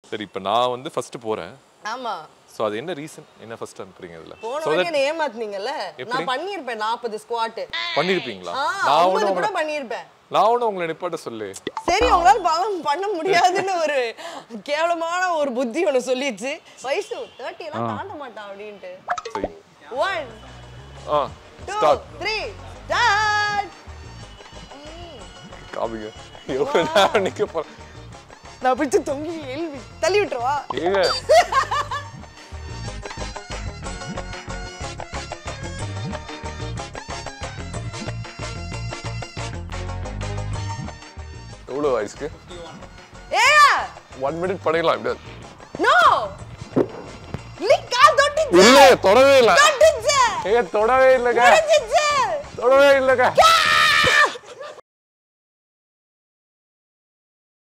சரி இப்போ நான் வந்து ஃபர்ஸ்ட் போறேன் ஆமா ஸோ அது என்ன ரீசன் என்ன ஃபர்ஸ்ட் அனுப்புறீங்க இதுல போன ஸோ வாட்டி என்ன ஏமாத்துனீங்கல்ல நான் பண்ணியிருப்பேன் நாற்பது ஸ்குவாட் பண்ணிருப்பீங்களா ஆ நான் ஐம்பது ஒன்றும் கூட பண்ணியிருப்பேன் நான் ஒன்றும் உங்களை நிப்பாட்ட சொல்லு சரி உங்களால பலம் பண்ண முடியாதுன்னு ஒரு கேவலமான ஒரு புத்தி ஒன்று சொல்லிடுச்சு வயசு தேர்ட்டி எல்லாம் தாண்ட மாட்டான் அப்படின்ட்டு சரி one uh two start three start காமிங்க எவ்வளோ நேரம் நிற்க போகிறேன் நான் பிடிச்சு தொங்கி எழுவி தள்ளி விட்டுருவா ஏங்க எவ்வளோ வயசுக்கு ஏயா ஒன் மினிட் பண்ணிடலாம் எப்படியாது நோ லிக்கா தொட்டுச்சு இல்ல தொடவே இல்லை தொட்டுச்சு ஏங்க தொடவே இல்லைங்க முடிஞ்சிச்சு தொடவே இல்லைங்க கா